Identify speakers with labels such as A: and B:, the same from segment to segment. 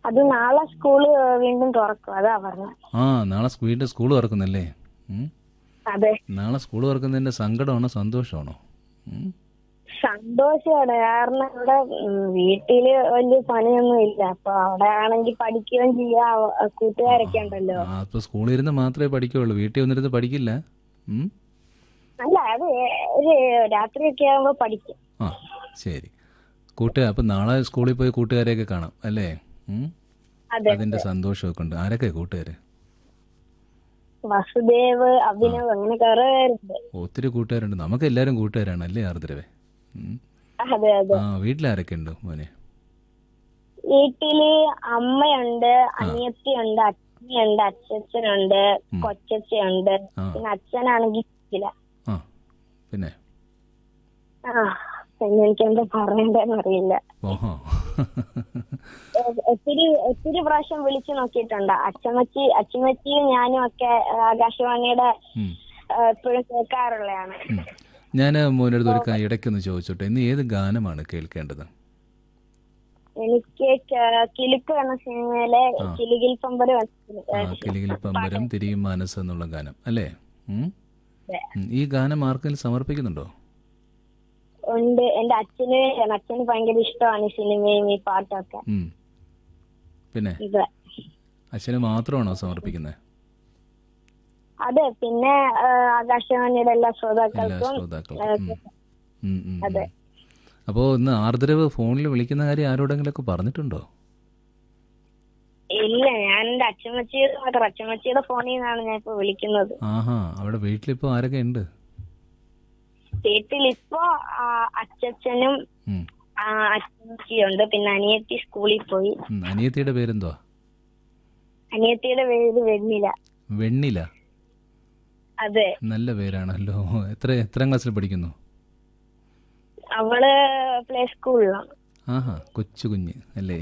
A: അത് നാളെ സ്കൂള് വീണ്ടും തുറക്കും അതാ പറഞ്ഞ
B: ആ നാളെ സ് വീണ്ടും സ്കൂൾ തുറക്കുന്നല്ലേ ഉം?
A: അതെ
B: നാളെ സ്കൂൾ തുറക്കുന്നതിന്റെ സങ്കടമാണോ സന്തോഷമാണോ ഉം?
A: സന്തോഷമാണ് കാരണം ഇവിടെ ഉം, വീട്ടില് വലിയ പണിയൊന്നും ഇല്ല അപ്പൊ അവിടെ ആണെങ്കിൽ പഠിക്കുകയും ചെയ്യാ അവ- കൂട്ടുകാരൊക്കെ ഉണ്ടല്ലോ
B: ആ ഇപ്പൊ സ്കൂളിൽ ഇരുന്ന് മാത്രമേ പഠിക്കുള്ളൂ വീട്ടിൽ വന്നിരുന്ന് പഠിക്കില്ല ഉം?
A: അല്ല അത് ഒരു രാത്രിയൊക്കെ ആകുമ്പോ പഠിക്കും
B: ആ ശരി കൂട്ടുകാർ അപ്പം നാളെ സ്കൂളിൽ പോയി കൂട്ടുകാരെയൊക്കെ കാണാം അല്ലേ ഉം?
A: അതെ
B: അതിന്റെ സന്തോഷമൊക്കെ ഉണ്ട് ആരൊക്കെ കൂട്ടുകാര്
A: വസുദേവ് അഭിനവ് അങ്ങനെ കുറെ പേരുണ്ട്
B: ഒത്തിരി കൂട്ടുകാരുണ്ട് നമുക്ക് എല്ലാവരും കൂട്ടുകാരാണ് അല്ലേ ആർദ്രവേ ഉം.
A: അതെ അതെ
B: ആ വീട്ടിലാരൊക്കെ ഉണ്ട് മോനെ
A: വീട്ടില് അമ്മയുണ്ട് അനിയത്തിയുണ്ട് അച്ഛനുണ്ട് അച്ഛച്ചനുണ്ട് കൊച്ചച്ചയുണ്ട്
B: ആ.
A: പിന്നെ അച്ഛനാണെങ്കിൽ ഇല്ല
B: ആ പിന്നെ
A: ആ പിന്നെ എനിക്ക് എന്താ പറയണ്ടെന്ന് അറിയില്ല
B: ഓഹോ
A: ഒ- ഒത്തിരി ഒത്തിരി പ്രാവശ്യം വിളിച്ചു നോക്കിയിട്ടുണ്ട് അച്ഛമ്മച്ചി അച്ഛമ്മച്ചിയും ഞാനും ഒക്കെ ആകാശവാണിയുടെ
B: ഉം.
A: എപ്പോഴും കേൾക്കാറുള്ളതാണ്
B: ഞാൻ മോനടുത്ത് ഒരു കാര്യം ഇടയ്ക്കൊന്ന് ചോദിച്ചോട്ടെ ഇന്ന് ഏത് ഗാനമാണ് കേൾക്കേണ്ടത്
A: എനിക്ക് ക- കിലുക്ക് എന്ന സിനിമയിലെ കിലുകിൽ പമ്പര്
B: ആ കിളികിൽ പമ്പരം തിരിയും മനസ്സ് എന്നുള്ള ഗാനം അല്ലേ ഉം?
A: അതെ.
B: ഉം. ഈ ഗാനം ആർക്കെങ്കിലും സമർപ്പിക്കുന്നുണ്ടോ
A: ഉണ്ട് എന്റെ അച്ഛന് അച്ഛന് ഭയങ്കര ഇഷ്ടമാണ് ഈ സിനിമയും ഈ പാട്ടൊക്കെ
B: ഉം. പിന്നെ
A: ഇത്
B: അച്ഛന് മാത്രമാണോ സമർപ്പിക്കുന്നത്
A: അതെ പിന്നെ ആ, ആകാശവാണിയുടെ എല്ലാ
B: എല്ലാ
A: ശ്രോതാക്കൾക്കും
B: ശ്രോതാക്കൾക്കും ഉം. ഉം, ഉം, ഉം. അപ്പോ ഇന്ന് ആർദ്രവ് ഫോണിൽ വിളിക്കുന്ന കാര്യം ആരോടെങ്കിലും ഒക്കെ പറഞ്ഞിട്ടുണ്ടോ
A: ഇല്ല ഞാൻ എന്റെ അച്ഛമ്മച്ചിയുടെ മാത്രം അച്ഛമ്മച്ചിയുടെ ഫോണിൽ നിന്നാണ് ഞാൻ ഇപ്പൊ വിളിക്കുന്നത്
B: ആഹാ അവിടെ വീട്ടിലിപ്പോ ആരൊക്കെ ഉണ്ട്
A: വീട്ടിൽ ഇപ്പൊ ആ, അച്ഛച്ചനും
B: ഉം.
A: ആ, അച്ഛമ്മച്ചിയുണ്ട് പിന്നെ അനിയത്തി സ്കൂളിൽ പോയി
B: ഉം. അനിയത്തിയുടെ പേരെന്തുവാ
A: അനിയത്തിയുടെ പേര് വെണ്ണില
B: വെണ്ണില
A: അതെ
B: നല്ല പേരാണല്ലോ എത്ര എത്രാം ക്ലാസ്സിൽ പഠിക്കുന്നു
A: അവള് പ്ലേ സ്കൂളിലാണ്
B: ആഹാ കൊച്ചു കുഞ്ഞ് അല്ലേ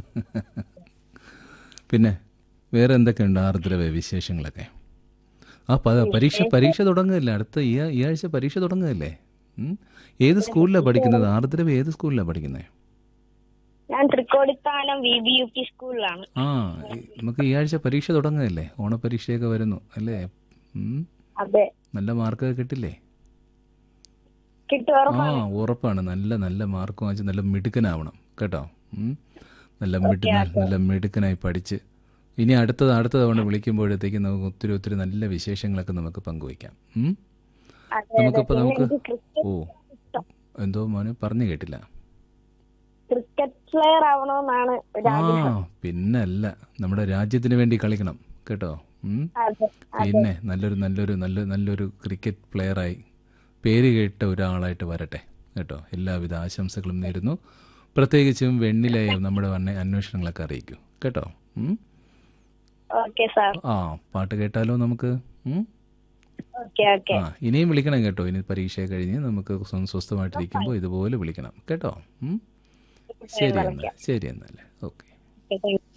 B: പിന്നെ വേറെ എന്തൊക്കെയുണ്ട് ആർദ്രവ വിശേഷങ്ങളൊക്കെ ആ പ- പരീക്ഷ പരീക്ഷ തുടങ്ങുകയല്ലേ അടുത്ത ഈ ആ- ഈ ആഴ്ച പരീക്ഷ തുടങ്ങുകയല്ലേ ഉം? ഏത് സ്കൂളിലാണ് പഠിക്കുന്നത് ആർദ്രവ ഏത് സ്കൂളിലാണ് പഠിക്കുന്നത്
A: ഞാൻ Thrikkodithanam V B U P സ്കൂളിലാണ്
B: ആ ഈ- നമുക്ക് ഈ ആഴ്ച പരീക്ഷ തുടങ്ങുകയല്ലേ ഓണപരീക്ഷയൊക്കെ വരുന്നു അല്ലേ ഉം?
A: അതെ
B: നല്ല മാർക്കൊക്കെ കിട്ടില്ലേ
A: കിട്ടും
B: ആ
A: ഉറപ്പാണ്
B: ഉറപ്പാണ് നല്ല നല്ല മാർക്ക് വാങ്ങിച്ച് നല്ല മിടുക്കനാവണം കേട്ടോ ഉം. നല്ല മിടു നല്ല മിടുക്കനായി പഠിച്ച് ഇനി അടുത്തത് അടുത്ത തവണ വിളിക്കുമ്പോഴത്തേക്ക് നമുക്ക് ഒത്തിരി ഒത്തിരി നല്ല വിശേഷങ്ങളൊക്കെ നമുക്ക് പങ്കുവയ്ക്കാം ഉം.
A: അതെ
B: നമുക്കപ്പോൾ
A: പിന്നെ
B: നമുക്ക്
A: എനിക്ക് ക്രിക്കറ്റ്
B: ഓ എന്തോ മോനെ പറഞ്ഞു കേട്ടില്ല
A: ക്രിക്കറ്റ് പ്ലെയർ ആവണമെന്നാണ് ഒരു
B: ആ
A: ആഗ്രഹം
B: പിന്നല്ല നമ്മുടെ രാജ്യത്തിന് വേണ്ടി കളിക്കണം കേട്ടോ ഉം.
A: അതെ
B: പിന്നെ നല്ലൊരു നല്ലൊരു നല്ല നല്ലൊരു ക്രിക്കറ്റ് പ്ലെയറായി പേര് കേട്ട ഒരാളായിട്ട് വരട്ടെ കേട്ടോ എല്ലാവിധ ആശംസകളും നേരുന്നു പ്രത്യേകിച്ചും വെണ്ണിലയെ നമ്മുടെ വണ്ണ അന്വേഷണങ്ങളൊക്കെ അറിയിക്കൂ കേട്ടോ ഉം?
A: ഓക്കെ സാർ
B: ആ പാട്ട് കേട്ടാലോ നമുക്ക് ഉം?
A: ഓക്കെ ഓക്കെ
B: ആ ഇനിയും വിളിക്കണം കേട്ടോ ഇനി പരീക്ഷ കഴിഞ്ഞ് നമുക്ക് സ്വ- സ്വസ്ഥമായിട്ടിരിക്കുമ്പോൾ ഇതുപോലെ വിളിക്കണം കേട്ടോ ഉം? ശരി എന്നാൽ ശരി എന്നാൽ ഓക്കെ
A: താങ്ക്